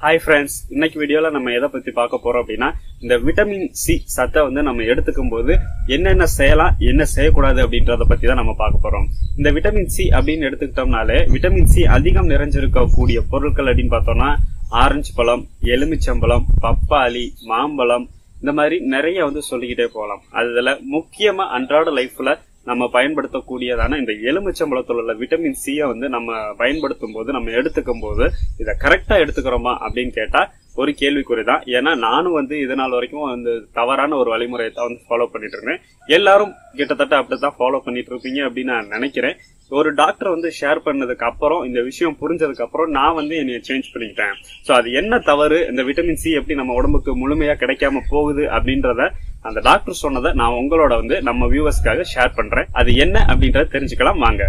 hi friends இன்னைக்கு வீடியோல நம்ம எதை பத்தி பார்க்க போறோம் அப்படின்னா இந்த விட்டமின் சி சத்தை வந்து நம்ம எடுத்துக்கும் போது என்னென்ன செய்யலாம் என்ன செய்யக்கூடாது அப்படின்றத பத்தி தான் நம்ம பார்க்க போறோம் இந்த விட்டமின் சி அப்படின்னு எடுத்துக்கிட்டோம்னாலே விட்டமின் சி அதிகம் நிறைஞ்சிருக்கக்கூடிய பொருட்கள் அப்படின்னு பார்த்தோம்னா ஆரஞ்சு பழம் எலுமிச்சம்பழம் பப்பாளி மாம்பழம் இந்த மாதிரி நிறைய வந்து சொல்லிக்கிட்டே போகலாம் அதுல முக்கியமா அன்றாட லைஃப்ல நம்ம பயன்படுத்தக்கூடியதான இந்த எலுமிச்சம்பழத்துல உள்ள விட்டமின் சியை வந்து நம்ம பயன்படுத்தும் போது நம்ம எடுத்துக்கும் போது இதை கரெக்டா எடுத்துக்கிறோமா அப்படின்னு கேட்டா ஒரு கேள்விக்குறி தான் ஏன்னா நானும் வந்து இது நாள் வரைக்கும் வந்து தவறான ஒரு வழிமுறையை தான் வந்து ஃபாலோ பண்ணிட்டு இருந்தேன் எல்லாரும் கிட்டத்தட்ட அப்படித்தான் ஃபாலோ பண்ணிட்டு இருப்பீங்க அப்படின்னு நான் நினைக்கிறேன் ஒரு டாக்டர் வந்து ஷேர் பண்ணதுக்கு அப்புறம் இந்த விஷயம் புரிஞ்சதுக்கு அப்புறம் நான் வந்து என்னைய சேஞ்ச் பண்ணிக்கிட்டேன் சோ அது என்ன தவறு இந்த விட்டமின் சி எப்படி நம்ம உடம்புக்கு முழுமையா கிடைக்காம போகுது அப்படின்றத அந்த டாக்டர் சொன்னதை நான் உங்களோட வந்து நம்ம வியூவர்ஸ்க்காக ஷேர் பண்றேன் அது என்ன அப்படின்றத தெரிஞ்சுக்கலாம் வாங்க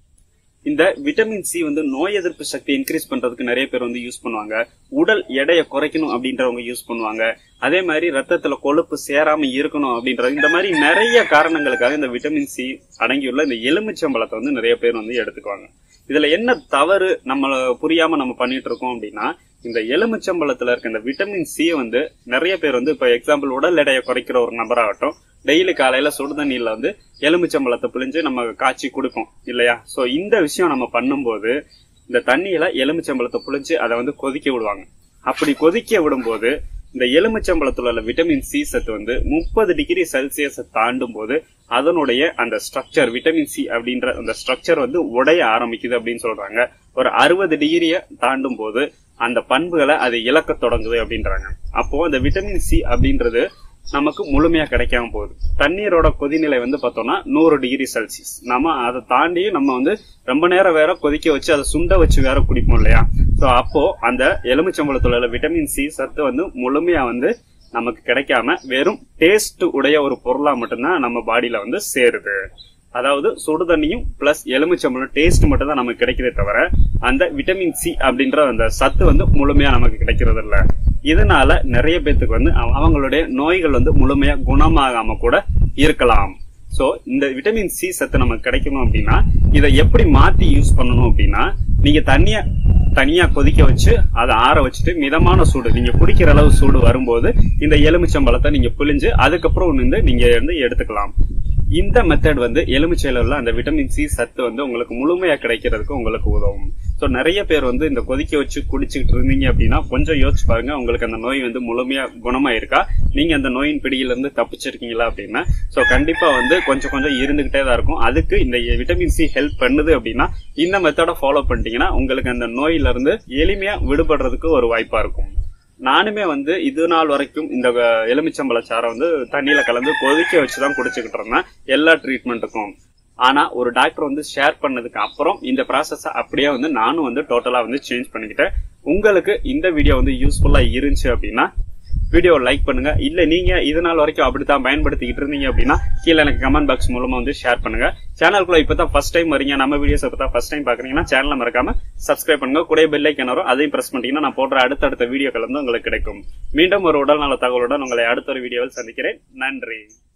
இந்த விட்டமின் சி வந்து நோய் எதிர்ப்பு சக்தி இன்க்ரீஸ் பண்றதுக்கு நிறைய பேர் வந்து யூஸ் பண்ணுவாங்க உடல் எடையை குறைக்கணும் அப்படின்றவங்க யூஸ் பண்ணுவாங்க அதே மாதிரி ரத்தத்துல கொழுப்பு சேராம இருக்கணும் அப்படின்றது இந்த மாதிரி நிறைய காரணங்களுக்காக இந்த விட்டமின் சி அடங்கியுள்ள இந்த எலுமிச்சம்பழத்தை வந்து நிறைய பேர் வந்து எடுத்துக்குவாங்க இதுல என்ன தவறு நம்ம புரியாம நம்ம பண்ணிட்டு இருக்கோம் அப்படின்னா இந்த எலுமிச்சம்பழத்துல இருக்க இந்த விட்டமின் சி வந்து நிறைய பேர் வந்து இப்ப எக்ஸாம்பிள் உடல் எடையை குறைக்கிற ஒரு நபராகட்டும் டெய்லி காலையில சுடு தண்ணியில வந்து எலுமிச்சம்பழத்தை பிழிஞ்சு நம்ம காய்ச்சி கொடுப்போம் இல்லையா சோ இந்த விஷயம் நம்ம பண்ணும்போது இந்த தண்ணியில எலுமிச்சம்பழத்தை புழிஞ்சு அதை வந்து கொதிக்க விடுவாங்க அப்படி கொதிக்க விடும்போது இந்த எலுமிச்சம்பழத்துல உள்ள விட்டமின் சி சத்து வந்து முப்பது டிகிரி செல்சியஸை தாண்டும் போது அதனுடைய அந்த ஸ்ட்ரக்சர் விட்டமின் சி அப்படின்ற அந்த ஸ்ட்ரக்சர் வந்து உடைய ஆரம்பிக்குது அப்படின்னு சொல்றாங்க ஒரு அறுபது டிகிரியை தாண்டும் போது அந்த பண்புகளை அது இழக்க தொடங்குது அப்படின்றாங்க அப்போ அந்த விட்டமின் சி அப்படின்றது நமக்கு முழுமையா கிடைக்காம போகுது தண்ணீரோட கொதிநிலை வந்து பார்த்தோம்னா நூறு டிகிரி செல்சியஸ் நம்ம அதை தாண்டி நம்ம வந்து ரொம்ப நேரம் வேற கொதிக்க வச்சு அதை சுண்ட வச்சு வேற குடிப்போம் இல்லையா சோ அப்போ அந்த எலுமிச்சம்பழத்துல உள்ள விட்டமின் சி சத்து வந்து முழுமையா வந்து நமக்கு கிடைக்காம வெறும் டேஸ்ட் உடைய ஒரு பொருளா மட்டும்தான் நம்ம பாடியில வந்து சேருது அதாவது சுடு தண்ணியும் பிளஸ் எலுமிச்சம்பழம் டேஸ்ட் மட்டும் தான் நமக்கு கிடைக்கிறதே தவிர அந்த விட்டமின் சி அப்படின்ற அந்த சத்து வந்து முழுமையா நமக்கு கிடைக்கிறது இல்ல இதனால நிறைய பேத்துக்கு வந்து அவ- அவங்களுடைய நோய்கள் வந்து முழுமையா குணமாகாம கூட இருக்கலாம் சோ இந்த விட்டமின் சி சத்து நமக்கு கிடைக்கணும் அப்படின்னா இதை எப்படி மாத்தி யூஸ் பண்ணணும் அப்படின்னா நீங்க தண்ணிய தனியா கொதிக்க வச்சு அதை ஆற வச்சுட்டு மிதமான சூடு நீங்க குடிக்கிற அளவு சூடு வரும்போது இந்த எலுமிச்சம்பழத்தை நீங்க பிழிஞ்சு அதுக்கப்புறம் வந்து நீங்க வந்து எடுத்துக்கலாம் இந்த மெத்தட் வந்து எலுமிச்சையில உள்ள அந்த விட்டமின் சி சத்து வந்து உங்களுக்கு முழுமையா கிடைக்கிறதுக்கு உங்களுக்கு உதவும் சோ நிறைய பேர் வந்து இந்த கொதிக்க வச்சு குடிச்சுக்கிட்டு இருந்தீங்க அப்படின்னா கொஞ்சம் யோசிச்சு பாருங்க உங்களுக்கு அந்த நோய் வந்து முழுமையா குணமாயிருக்கா நீங்க அந்த நோயின் பிடியில இருந்து தப்பிச்சிருக்கீங்களா அப்படின்னா சோ கண்டிப்பா வந்து கொஞ்சம் கொஞ்சம் இருந்துகிட்டே தான் இருக்கும் அதுக்கு இந்த விட்டமின் சி ஹெல்ப் பண்ணுது அப்படின்னா இந்த மெத்தட ஃபாலோ பண்ணிட்டீங்கன்னா உங்களுக்கு அந்த நோயில இருந்து எளிமையா விடுபடுறதுக்கு ஒரு வாய்ப்பா இருக்கும் நானுமே வந்து இது நாள் வரைக்கும் இந்த அஹ், எலுமிச்சம்பழ சாறை வந்து தண்ணியில கலந்து கொதிக்க வச்சுதான் குடிச்சுக்கிட்டு இருந்தேன் எல்லா ட்ரீட்மெண்ட்டுக்கும் ஆனா ஒரு டாக்டர் வந்து ஷேர் பண்ணதுக்கு அப்புறம் இந்த ப்ராசஸ் அப்படியே வந்து நானும் வந்து டோட்டலா வந்து சேஞ்ச் பண்ணிக்கிட்டேன் உங்களுக்கு இந்த வீடியோ வந்து யூஸ்ஃபுல்லா இருந்துச்சு அப்படின்னா வீடியோ லைக் பண்ணுங்க இல்ல நீங்க இது நாள் வரைக்கும் அப்படித்தான் பயன்படுத்திக்கிட்டு இருந்தீங்க அப்படின்னா கீழே எனக்கு கமெண்ட் பாக்ஸ் மூலமா வந்து ஷேர் பண்ணுங்க சேனலுக்குள்ள இப்பதான் ஃபர்ஸ்ட் டைம் வரீங்க நம்ம வீடியோஸ் இப்பதான் ஃபர்ஸ்ட் டைம் பாக்குறீங்கன்னா சேனலை மறக்காம சப்ஸ்கிரைப் பண்ணுங்க கூட பெல் ஐக்கன் வரும் அதையும் பிரஸ் பண்ணிட்டீங்கன்னா நான் போடுற அடுத்தடுத்த வீடியோக்கள் வந்து உங்களுக்கு கிடைக்கும் மீண்டும் ஒரு உடல் நல தகவலுடன் உங்களை அடுத்த ஒரு வீடியோவில் சந்திக்கிறேன் நன்றி